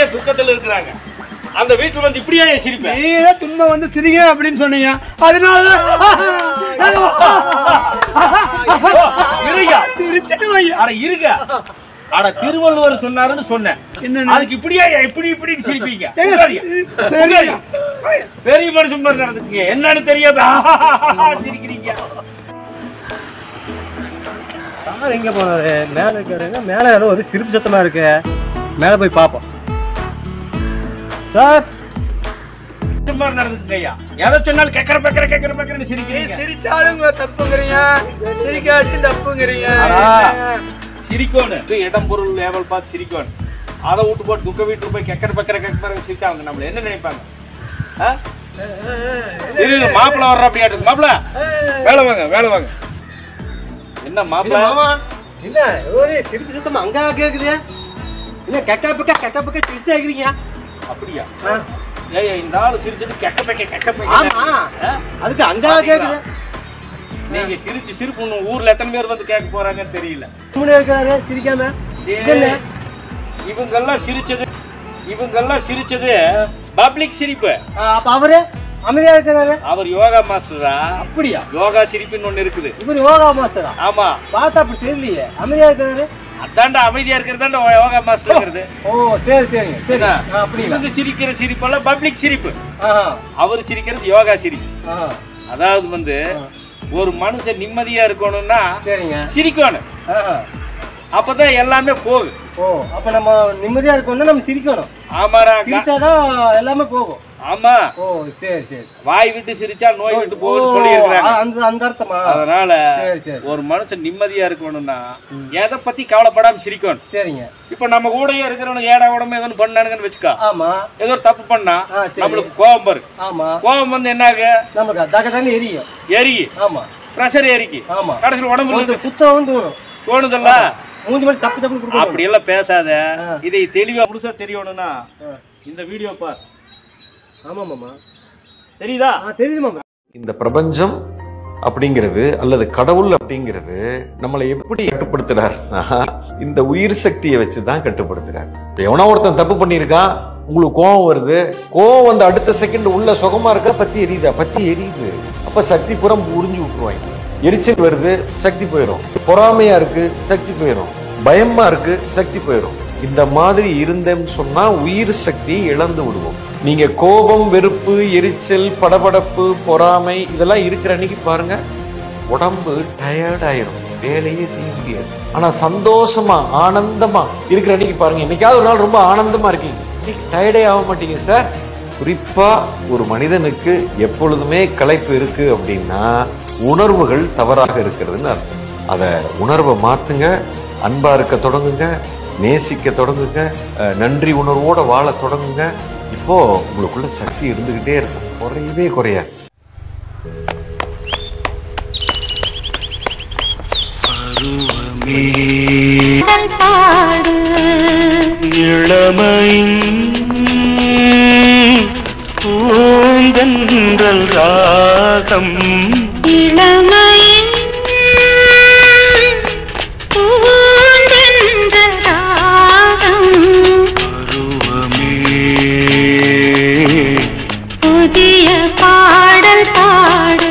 பெரிய துக்கத்துல இருக்கிறாங்க அந்த வீட்டுல வந்து இப்படியே சிரிப்பேன் நீங்க தான் துன்பம் வந்து சிரிங்க அப்படின்னு சொன்னீங்க அதனால இருங்க சிரிச்சிட்டு வையா அட இருங்க அட திருவள்ளுவர் சொன்னாருன்னு சொன்னேன் என்னன்னு? அதுக்கு இப்படியே இப்படி இப்படி சிரிப்பீங்க ஏங்க, உட்காருங்க. சரி. உட்காருங்க. பெரிய மனுஷன் மாதிரி நடந்துக்கீங்க என்னன்னு தெரியாத சிரிக்கிறீங்க சார் எங்க போனாரு மேல இருக்காருங்க மேல ஏதோ ஒரு சிரிப்பு சத்தமா இருக்கு மேல போய் பார்ப்போம் சார் மனுஷன் மாதிரி நடந்துக்கங்க ஐயா எதை சொன்னாலும் கேக்கற பேக்கற கேக்கற பேக்கறன்னு சிரிக்கிறீங்க சிரிச்சாலும் உங்க தப்புங்கிறீங்க சிரிக்காட்டி தப்புங்கிறீங்க ஆனா, சிரிக்கோணும் இது இடம் பொருள் லேவல் பார்த்து சிரிக்கோணும் அதை விட்டு போட்டு துக்க வீட்டுக்கு போய் கெக்கற பக்கற கெக்கற சிரிச்சா அவங்க நம்மள என்ன நினைப்பாங்க ஆ? இரு, இரு, மாப்பிளை வர்ற அப்படியா இருக்கு மாப்பிள வேலை வாங்க வேலை வாங்க என்ன மாப்பிள மாமா என்ன ஒரு சிரிப்பு சத்தம் அங்க கேக்குது என்ன கெக்கா பக்கா கெக்கா பக்கா சிரிச்சு ஆகுறீங்க அப்படியா ஏய் இந்த ஆளு சிரிச்சது கெக்க பெக்க கெக்க பெக்க ஆமா அதுக்கு அங்க கேக்குது நீங்க சிரிச்சு சிரிப்பு இன்னும் ஊர்ல எத்தனை பேர் வந்து கேட்க போறாங்கன்னு தெரியல முன்னாடி இருக்காரு சிரிக்காம என்ன? இவங்கெல்லாம் சிரிச்சது இவங்கெல்லாம் சிரிச்சது பப்ளிக் சிரிப்பு ஆ, அப்ப அவரு அமைதியா இருக்கிறாரு அவர் யோகா மாஸ்டரா அப்படியா யோகா சிரிப்புன்னு ஒண்ணு இருக்குது இவர் யோகா மாஸ்டரா ஆமா பார்த்தா அப்படி தெரியலையே அமைதியா இருக்கிறாரு அதான்டா அமைதியா இருக்கிறதாண்டா யோகா மாஸ்டர்ங்கிறது ஓ சரி சரிங்க சரி என்ன? ஆ, அப்படிங்களா இவங்க சிரிக்கிற சிரிப்பெல்லாம் பப்ளிக் சிரிப்பு ஆஹா அவர் சிரிக்கிறது யோகா சிரிப்பு ஆஹா அதாவது வந்து ஒரு மனுஷன் நிம்மதியா இருக்கணும்னா சரிங்க சிரிக்கணும் ஆஹா அப்பதான் எல்லாமே போகுது ஓ அப்ப நம்ம நிம்மதியா இருக்கணும்னா நம்ம சிரிக்கணும் ஆமாடா கா- சிரிச்சாதான் எல்லாமே போகும் ஆமா ஓ சரி சரி வாய் விட்டு சிரிச்சா நோய் விட்டு போகுதுன்னு ஓ, சொல்லி இருக்கிறாங்க அந்த அந்த அர்த்தமா அதனால சரி சரி ஒரு மனுஷன் நிம்மதியா இருக்கணும்னா எதை பத்தி கவலைப்படாம சிரிக்கணும் சரிங்க இப்ப நம்ம கூடயே இருக்கிறவனுக்கு ஏடா உடம்பு ஏதோ பண்ணானுங்கன்னு வச்சுக்கோ ஆமா ஏதோ ஒரு தப்பு பண்ணா ஆ, சரி. நம்மளுக்கு கோபம் வரும் ஆமா கோபம் வந்து என்ன ஆகு நமக்கு தக்க தாங்க எரியும் எரிகி ஆமா ப்ரெஷர் எரிக்கி ஆமா கடைசியில் உடம்புல ஒருத்தர் சுத்தம் தோணும் தோணுதல்ல மூஞ்சி மாதிரி தப்பு தப்பு கொடுக்கணும் அப்படி எல்லாம் பேசாத ஆ. இதை தெளிவா முழுசா தெரியணும்னா ஆ. இந்த வீடியோ பார் ஆமா மாமா தெரியுதா ஆ தெரியுது மாமா இந்த பிரபஞ்சம் அப்படிங்கிறது அல்லது கடவுள் அப்படிங்கிறது நம்மளை எப்படி கட்டுப்படுத்துறாருன்னா இந்த உயிர் சக்தியை வச்சு தான் கட்டுப்படுத்துறாரு இப்ப எவனோ ஒருத்தன் தப்பு பண்ணியிருக்கான் உங்களுக்கு கோவம் வருது கோவம் வந்து அடுத்த செகண்ட் உள்ள சுகமா இருக்கா பத்தி எரியுதா பத்தி எரியுது அப்ப சக்தி புறம் உறிஞ்சு விட்டுருவாங்க எரிச்சல் வருது சக்தி போயிடும் பொறாமையா இருக்கு சக்தி போயிடும் பயமா இருக்கு சக்தி போயிடும் இந்த மாதிரி இருந்தேன்னு சொன்னா உயிர் சக்தி இழந்து விடுவோம் நீங்க கோபம் வெறுப்பு எரிச்சல் படபடப்பு பொறாமை இதெல்லாம் இருக்கிற அன்னைக்கு பாருங்க உடம்பு டயர்ட் ஆயிரும் வேலையே செய்ய முடியாது ஆனா சந்தோஷமா ஆனந்தமா இருக்கிற அன்னைக்கு பாருங்க என்னைக்காவது ஒரு நாள் ரொம்ப ஆனந்தமா இருக்கீங்க இன்னைக்கு டயர்டே ஆக மாட்டீங்க சார் குறிப்பா ஒரு மனிதனுக்கு எப்பொழுதுமே களைப்பு இருக்கு அப்படின்னா உணர்வுகள் தவறாக இருக்கிறதுன்னு அர்த்தம் அத உணர்வை மாத்துங்க அன்பா இருக்க தொடங்குங்க நேசிக்க தொடங்குங்க அஹ், நன்றி உணர்வோட வாழ தொடங்குங்க இப்போ உங்களுக்குள்ள சக்தி இருந்துகிட்டே இருக்கும் குறையவே குறையாது பூந்தென்றல் ராகம் இளமையின் பூந்தென்ற ராகம் பருவமே புதிய பாடல் பாடு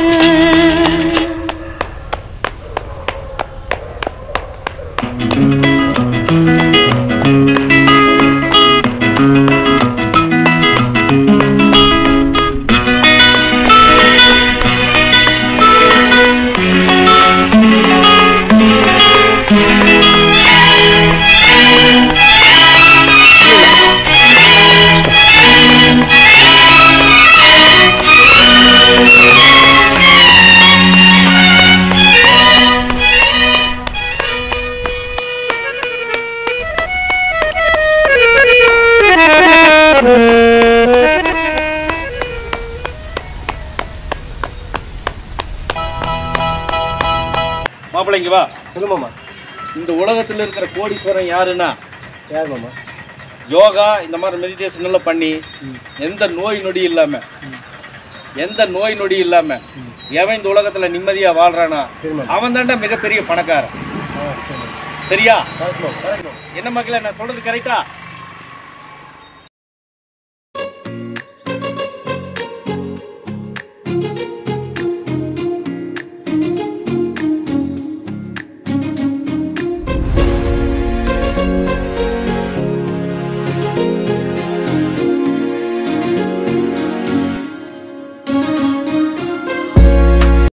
மாப்பிள்ளை இங்க வா சொல்லு மாமா இந்த உலகத்துல இருக்கிற கோடீஸ்வரன் யாருன்னா யார் மாமா யோகா இந்த மாதிரி மெடிடேஷன் எல்லாம் பண்ணி எந்த நோய் நொடி இல்லாம எந்த நோய் நொடி இல்லாம எவன் இந்த உலகத்துல நிம்மதியா வாழ்றானா சரி மாமா அவன் தாண்டா மிகப்பெரிய பணக்காரன் ஆ சரி சரியா கரெக்ட் மாமா கரெக்ட் மாமா என்ன மக்களே நான் சொல்றது கரெக்டா